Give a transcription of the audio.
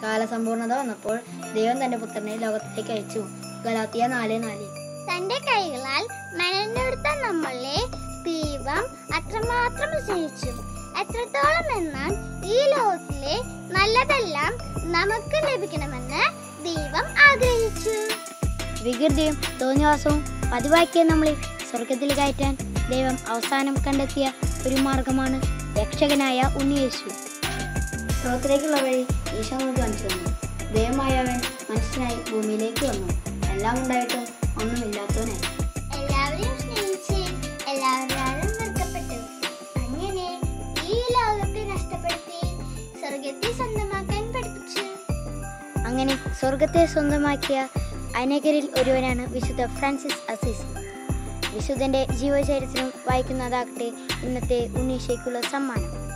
കാലസമ്പൂർണത വന്നപ്പോൾ ദൈവം തന്റെ പുത്രനെ ലോകത്തിലേക്ക് അയച്ചു ഗലാത്തിയ നാല് നാല് തന്റെ കൈകളാൽ മെനഞ്ഞെടുത്ത നമ്മളെ ദൈവം അത്രമാത്രം സ്നേഹിച്ചു എത്രത്തോളം എന്നാൽ ഈ ലോകത്തിലെ നല്ലതെല്ലാം നമുക്ക് ലഭിക്കണമെന്ന് ദൈവം ആഗ്രഹിച്ചു വികൃതിയും തോന്നിവാസവും പതിവാക്കിയ നമ്മളെ സ്വർഗത്തിൽ കയറ്റാൻ ദൈവം അവസാനം കണ്ടെത്തിയ ഒരു മാർഗമാണ് രക്ഷകനായ ഉണ്ണിയേശു സ്വർഗത്തിലേക്കുള്ള വഴി ഈശോ നമുക്ക് കാണിച്ചു തന്നു ദൈവമായവൻ മനുഷ്യനായി ഭൂമിയിലേക്ക് വന്നു എല്ലാം ഉണ്ടായിട്ടും ഒന്നുമില്ലാത്തവനായി എല്ലാവരെയും സ്നേഹിച്ച് എല്ലാവരും വെറുക്കപ്പെട്ടു അങ്ങനെ ഈ ലോകത്തെ നഷ്ടപ്പെടുത്തി സ്വർഗത്തെ സ്വന്തമാക്കാൻ പഠിപ്പിച്ചു അങ്ങനെ സ്വർഗത്തെ സ്വന്തമാക്കിയ അനേകരിൽ ഒരുവനാണ് വിശുദ്ധ ഫ്രാൻസിസ് അസീസി വിശുദ്ധന്റെ ജീവചരിത്രം വായിക്കുന്നതാകട്ടെ ഇന്നത്തെ ഉണ്ണീഷയ്ക്കുള്ള സമ്മാനം